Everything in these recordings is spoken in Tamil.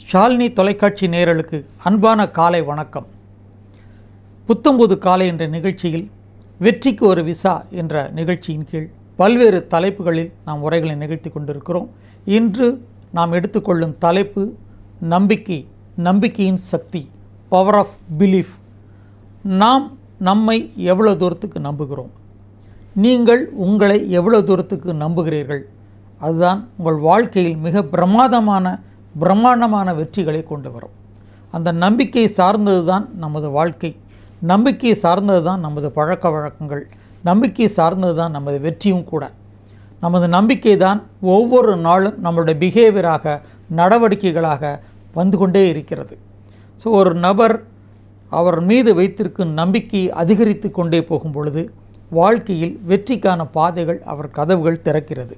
ஷாலினி தொலைக்காட்சி நேயர்களுக்கு அன்பான காலை வணக்கம் புத்தம்புது காலை என்ற நிகழ்ச்சியில் வெற்றிக்கு ஒரு விசா என்ற நிகழ்ச்சியின் கீழ் பல்வேறு தலைப்புகளில் நாம் உரைகளை நிகழ்த்தி கொண்டிருக்கிறோம் இன்று நாம் எடுத்துக்கொள்ளும் தலைப்பு நம்பிக்கை நம்பிக்கையின் சக்தி பவர் ஆஃப் பிலீஃப் நாம் நம்மை எவ்வளவு தூரத்துக்கு நம்புகிறோம் நீங்கள் உங்களை எவ்வளவு தூரத்துக்கு நம்புகிறீர்கள் அதுதான் உங்கள் வாழ்க்கையில் மிக பிரமாதமான பிரம்மாண்டமான வெற்றிகளை கொண்டு வரும் அந்த நம்பிக்கை சார்ந்தது தான் நமது வாழ்க்கை நம்பிக்கை சார்ந்தது தான் நமது பழக்க வழக்கங்கள் நம்பிக்கை சார்ந்தது தான் நமது வெற்றியும் கூட நமது நம்பிக்கை தான் ஒவ்வொரு நாளும் நம்மளுடைய பிஹேவியராக நடவடிக்கைகளாக வந்து கொண்டே இருக்கிறது ஸோ ஒரு நபர் அவர் மீது வைத்திருக்கும் நம்பிக்கையை அதிகரித்து கொண்டே போகும் பொழுது வாழ்க்கையில் வெற்றிக்கான பாதைகள் அவர் கதவுகள் திறக்கிறது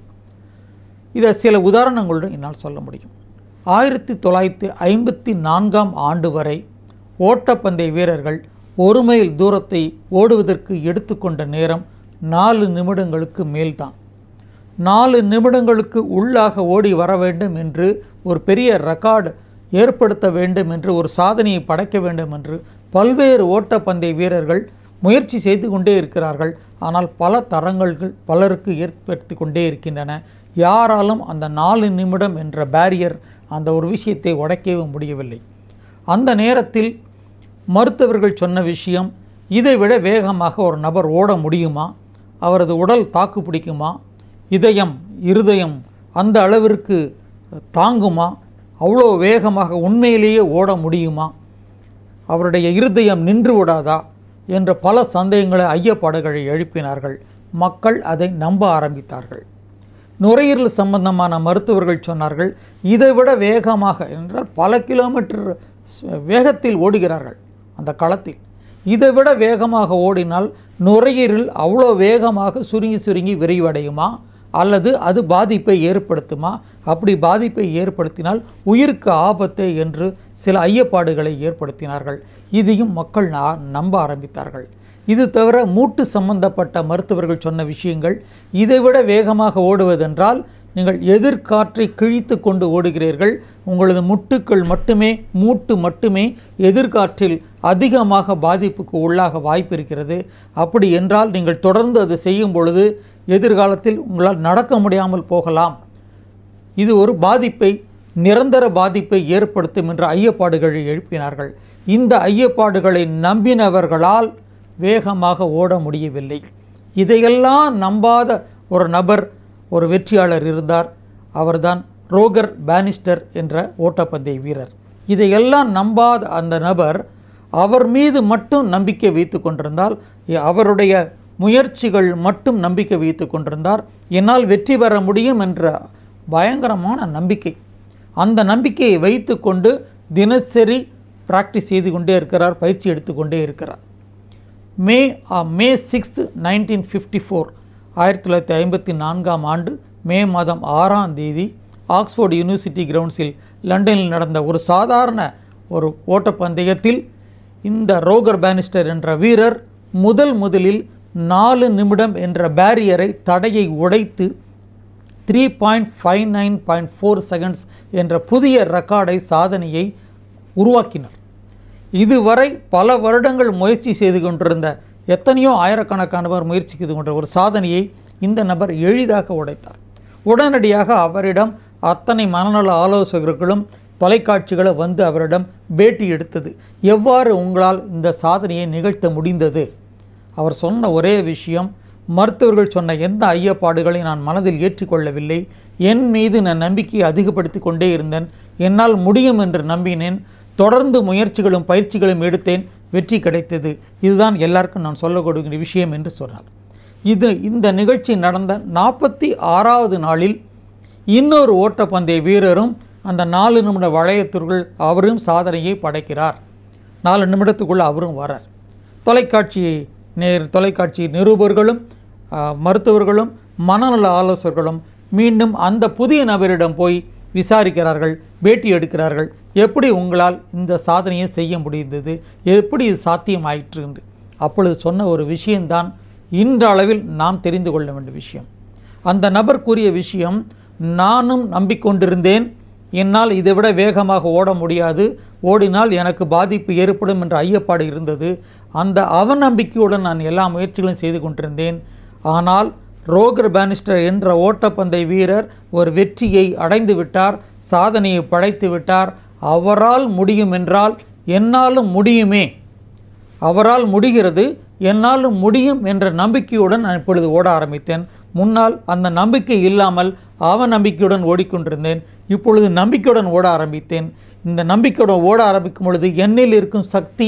இதை சில உதாரணங்களுடன் என்னால் சொல்ல முடியும் ஆயிரத்தி தொள்ளாயிரத்தி ஐம்பத்தி நான்காம் ஆண்டு வரை ஓட்டப்பந்தய வீரர்கள் ஒரு மைல் தூரத்தை ஓடுவதற்கு எடுத்துக்கொண்ட நேரம் நாலு நிமிடங்களுக்கு மேல்தான் நாலு நிமிடங்களுக்கு உள்ளாக ஓடி வர வேண்டும் என்று ஒரு பெரிய ரெக்கார்டு ஏற்படுத்த வேண்டும் என்று ஒரு சாதனையை படைக்க வேண்டும் என்று பல்வேறு ஓட்டப்பந்தய வீரர்கள் முயற்சி செய்து கொண்டே இருக்கிறார்கள் ஆனால் பல தரங்கள்கள் பலருக்கு ஏற்படுத்தி கொண்டே இருக்கின்றன யாராலும் அந்த நாலு நிமிடம் என்ற பேரியர் அந்த ஒரு விஷயத்தை உடைக்கவே முடியவில்லை அந்த நேரத்தில் மருத்துவர்கள் சொன்ன விஷயம் இதை விட வேகமாக ஒரு நபர் ஓட முடியுமா அவரது உடல் தாக்கு பிடிக்குமா இதயம் இருதயம் அந்த அளவிற்கு தாங்குமா அவ்வளோ வேகமாக உண்மையிலேயே ஓட முடியுமா அவருடைய இருதயம் நின்று விடாதா என்ற பல சந்தேகங்களை ஐயப்பாடுகளை எழுப்பினார்கள் மக்கள் அதை நம்ப ஆரம்பித்தார்கள் நுரையீரல் சம்பந்தமான மருத்துவர்கள் சொன்னார்கள் இதைவிட வேகமாக என்றால் பல கிலோமீட்டர் வேகத்தில் ஓடுகிறார்கள் அந்த களத்தில் இதைவிட வேகமாக ஓடினால் நுரையீரல் அவ்வளோ வேகமாக சுருங்கி சுருங்கி விரைவடையுமா அல்லது அது பாதிப்பை ஏற்படுத்துமா அப்படி பாதிப்பை ஏற்படுத்தினால் உயிருக்கு ஆபத்து என்று சில ஐயப்பாடுகளை ஏற்படுத்தினார்கள் இதையும் மக்கள் நம்ப ஆரம்பித்தார்கள் இது தவிர மூட்டு சம்பந்தப்பட்ட மருத்துவர்கள் சொன்ன விஷயங்கள் இதைவிட வேகமாக ஓடுவதென்றால் நீங்கள் எதிர்காற்றை கிழித்து கொண்டு ஓடுகிறீர்கள் உங்களது முட்டுக்கள் மட்டுமே மூட்டு மட்டுமே எதிர்காற்றில் அதிகமாக பாதிப்புக்கு உள்ளாக வாய்ப்பு இருக்கிறது அப்படி என்றால் நீங்கள் தொடர்ந்து அதை செய்யும் பொழுது எதிர்காலத்தில் உங்களால் நடக்க முடியாமல் போகலாம் இது ஒரு பாதிப்பை நிரந்தர பாதிப்பை ஏற்படுத்தும் என்ற ஐயப்பாடுகளை எழுப்பினார்கள் இந்த ஐயப்பாடுகளை நம்பினவர்களால் வேகமாக ஓட முடியவில்லை இதையெல்லாம் நம்பாத ஒரு நபர் ஒரு வெற்றியாளர் இருந்தார் அவர்தான் ரோகர் பேனிஸ்டர் என்ற ஓட்டப்பந்தய வீரர் இதையெல்லாம் நம்பாத அந்த நபர் அவர் மீது மட்டும் நம்பிக்கை வைத்து கொண்டிருந்தால் அவருடைய முயற்சிகள் மட்டும் நம்பிக்கை வைத்து கொண்டிருந்தார் என்னால் வெற்றி பெற முடியும் என்ற பயங்கரமான நம்பிக்கை அந்த நம்பிக்கையை வைத்து கொண்டு தினசரி ப்ராக்டிஸ் செய்து கொண்டே இருக்கிறார் பயிற்சி எடுத்துக்கொண்டே இருக்கிறார் May May sixth nineteen fifty four ஆயிரத்தி தொள்ளாயிரத்தி ஐம்பத்தி நான்காம் ஆண்டு மே மாதம் ஆறாம் தேதி ஆக்ஸ்ஃபோர்டு யூனிவர்சிட்டி கிரவுண்ட்ஸில் லண்டனில் நடந்த ஒரு சாதாரண ஒரு ஓட்டப்பந்தயத்தில் இந்த ரோகர் பேனிஸ்டர் என்ற வீரர் முதல் முதலில் நாலு நிமிடம் என்ற பேரியரை தடையை உடைத்து three point five nine point four seconds என்ற புதிய ரெக்கார்டை சாதனையை உருவாக்கினார் இதுவரை பல வருடங்கள் முயற்சி செய்து கொண்டிருந்த எத்தனையோ ஆயிரக்கணக்கானவர் முயற்சி செய்து கொண்ட ஒரு சாதனையை இந்த நபர் எளிதாக உடைத்தார் உடனடியாக அவரிடம் அத்தனை மனநல ஆலோசகர்களும் தொலைக்காட்சிகளை வந்து அவரிடம் பேட்டி எடுத்தது எவ்வாறு உங்களால் இந்த சாதனையை நிகழ்த்த முடிந்தது அவர் சொன்ன ஒரே விஷயம் மருத்துவர்கள் சொன்ன எந்த ஐயப்பாடுகளை நான் மனதில் ஏற்றுக்கொள்ளவில்லை என் மீது நான் நம்பிக்கையை அதிகப்படுத்தி கொண்டே இருந்தேன் என்னால் முடியும் என்று நம்பினேன் தொடர்ந்து முயற்சிகளும் பயிற்சிகளும் எடுத்தேன் வெற்றி கிடைத்தது இதுதான் எல்லாருக்கும் நான் சொல்லக்கூடிய விஷயம் என்று சொன்னார் இது இந்த நிகழ்ச்சி நடந்த நாற்பத்தி ஆறாவது நாளில் இன்னொரு ஓட்டப்பந்தய வீரரும் அந்த நாலு நிமிட வளையத்திற்குள் அவரும் சாதனையை படைக்கிறார் நாலு நிமிடத்துக்குள் அவரும் வரார் தொலைக்காட்சி நேர் தொலைக்காட்சி நிருபர்களும் மருத்துவர்களும் மனநல ஆலோசகர்களும் மீண்டும் அந்த புதிய நபரிடம் போய் விசாரிக்கிறார்கள் பேட்டி எடுக்கிறார்கள் எப்படி உங்களால் இந்த சாதனையை செய்ய முடிந்தது எப்படி இது சாத்தியமாயிற்று என்று அப்பொழுது சொன்ன ஒரு விஷயம்தான் இன்றளவில் நாம் தெரிந்து கொள்ள வேண்டிய விஷயம் அந்த நபர் கூறிய விஷயம் நானும் நம்பிக்கொண்டிருந்தேன் என்னால் இதை விட வேகமாக ஓட முடியாது ஓடினால் எனக்கு பாதிப்பு ஏற்படும் என்ற ஐயப்பாடு இருந்தது அந்த அவநம்பிக்கையுடன் நான் எல்லா முயற்சிகளும் செய்து கொண்டிருந்தேன் ஆனால் ரோகர் பானிஸ்டர் என்ற ஓட்டப்பந்தய வீரர் ஒரு வெற்றியை அடைந்து விட்டார் சாதனையை படைத்து விட்டார் அவரால் முடியும் என்றால் என்னாலும் முடியுமே அவரால் முடிகிறது என்னாலும் முடியும் என்ற நம்பிக்கையுடன் நான் இப்பொழுது ஓட ஆரம்பித்தேன் முன்னால் அந்த நம்பிக்கை இல்லாமல் அவ நம்பிக்கையுடன் ஓடிக்கொண்டிருந்தேன் இப்பொழுது நம்பிக்கையுடன் ஓட ஆரம்பித்தேன் இந்த நம்பிக்கையுடன் ஓட ஆரம்பிக்கும் பொழுது என்னில் இருக்கும் சக்தி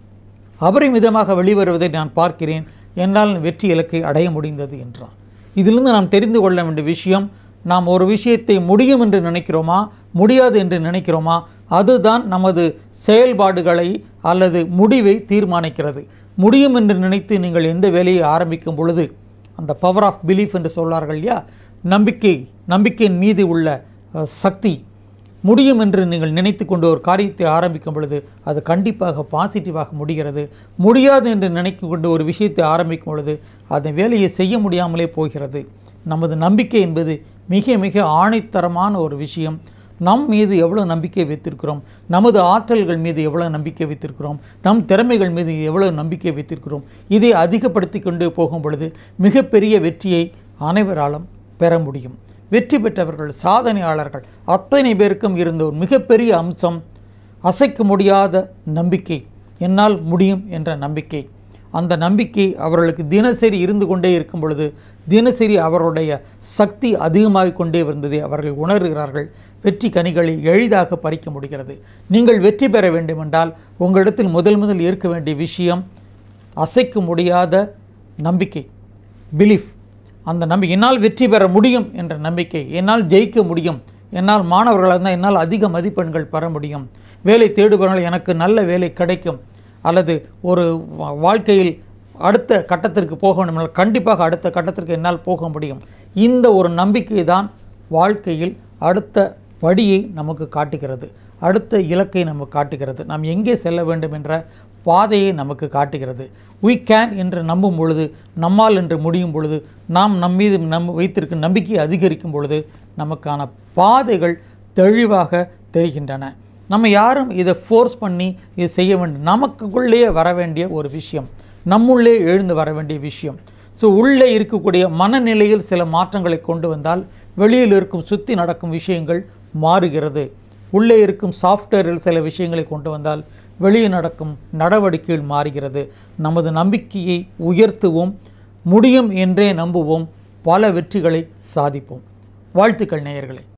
அபரிமிதமாக வெளிவருவதை நான் பார்க்கிறேன் என்னால் வெற்றி இலக்கை அடைய முடிந்தது என்றான் இதிலிருந்து நாம் தெரிந்து கொள்ள வேண்டிய விஷயம் நாம் ஒரு விஷயத்தை முடியும் என்று நினைக்கிறோமா முடியாது என்று நினைக்கிறோமா அதுதான் நமது செயல்பாடுகளை அல்லது முடிவை தீர்மானிக்கிறது முடியும் என்று நினைத்து நீங்கள் எந்த வேலையை ஆரம்பிக்கும் பொழுது அந்த பவர் ஆஃப் பிலீஃப் என்று சொல்வார்கள் இல்லையா நம்பிக்கை நம்பிக்கையின் மீது உள்ள அஹ், சக்தி முடியும் என்று நீங்கள் நினைத்து கொண்டு ஒரு காரியத்தை ஆரம்பிக்கும் பொழுது அது கண்டிப்பாக பாசிட்டிவாக முடிகிறது முடியாது என்று நினைத்து கொண்டு ஒரு விஷயத்தை ஆரம்பிக்கும் பொழுது அந்த வேலையை செய்ய முடியாமலே போகிறது நமது நம்பிக்கை என்பது மிக மிக ஆணைத்தரமான ஒரு விஷயம் நம் மீது எவ்வளோ நம்பிக்கை வைத்திருக்கிறோம் நமது ஆற்றல்கள் மீது எவ்வளோ நம்பிக்கை வைத்திருக்கிறோம் நம் திறமைகள் மீது எவ்வளோ நம்பிக்கை வைத்திருக்கிறோம் இதை அதிகப்படுத்தி கொண்டு போகும் பொழுது மிகப்பெரிய வெற்றியை அனைவராலும் பெற முடியும் வெற்றி பெற்றவர்கள் சாதனையாளர்கள் அத்தனை பேருக்கும் இருந்த ஒரு மிகப்பெரிய அம்சம் அசைக்க முடியாத நம்பிக்கை என்னால் முடியும் என்ற நம்பிக்கை அந்த நம்பிக்கை அவர்களுக்கு தினசரி இருந்து கொண்டே இருக்கும் பொழுது தினசரி அவர்களுடைய சக்தி அதிகமாகிக் கொண்டே வந்ததை அவர்கள் உணர்கிறார்கள் வெற்றி கனிகளை எளிதாக பறிக்க முடிகிறது நீங்கள் வெற்றி பெற வேண்டுமென்றால் உங்களிடத்தில் முதல் முதல் இருக்க வேண்டிய விஷயம் அசைக்க முடியாத நம்பிக்கை பிலீஃப் அந்த நம்பிக்கை என்னால் வெற்றி பெற முடியும் என்ற நம்பிக்கை என்னால் ஜெயிக்க முடியும் என்னால் மாணவர்களாக இருந்தால் என்னால் அதிக மதிப்பெண்கள் பெற முடியும் வேலை தேடுபவர்கள் எனக்கு நல்ல வேலை கிடைக்கும் அல்லது ஒரு வா- வாழ்க்கையில் அடுத்த கட்டத்திற்கு போக வேண்டும் கண்டிப்பாக அடுத்த கட்டத்திற்கு என்னால் போக முடியும் இந்த ஒரு நம்பிக்கை தான் வாழ்க்கையில் அடுத்த படியை நமக்கு காட்டுகிறது அடுத்த இலக்கை நமக்கு காட்டுகிறது நாம் எங்கே செல்ல வேண்டும் என்ற பாதையை நமக்கு காட்டுகிறது we கேன் என்று நம்பும் பொழுது நம்மால் என்று முடியும் பொழுது நாம் நம் மீது நம் வைத்திருக்கும் நம்பிக்கை அதிகரிக்கும் பொழுது நமக்கான பாதைகள் தெளிவாக தெரிகின்றன நம்ம யாரும் இதை ஃபோர்ஸ் பண்ணி இதை செய்ய வேண்டும் நமக்குள்ளேயே வர வேண்டிய ஒரு விஷயம் நம்முள்ளே எழுந்து வர வேண்டிய விஷயம் ஸோ உள்ளே இருக்கக்கூடிய மனநிலையில் சில மாற்றங்களை கொண்டு வந்தால் வெளியில் இருக்கும் சுற்றி நடக்கும் விஷயங்கள் மாறுகிறது உள்ளே இருக்கும் சாஃப்ட்வேரில் சில விஷயங்களை கொண்டு வந்தால் வெளியே நடக்கும் நடவடிக்கைகள் மாறுகிறது நமது நம்பிக்கையை உயர்த்துவோம் முடியும் என்றே நம்புவோம் பல வெற்றிகளை சாதிப்போம் வாழ்த்துக்கள் நேயர்களே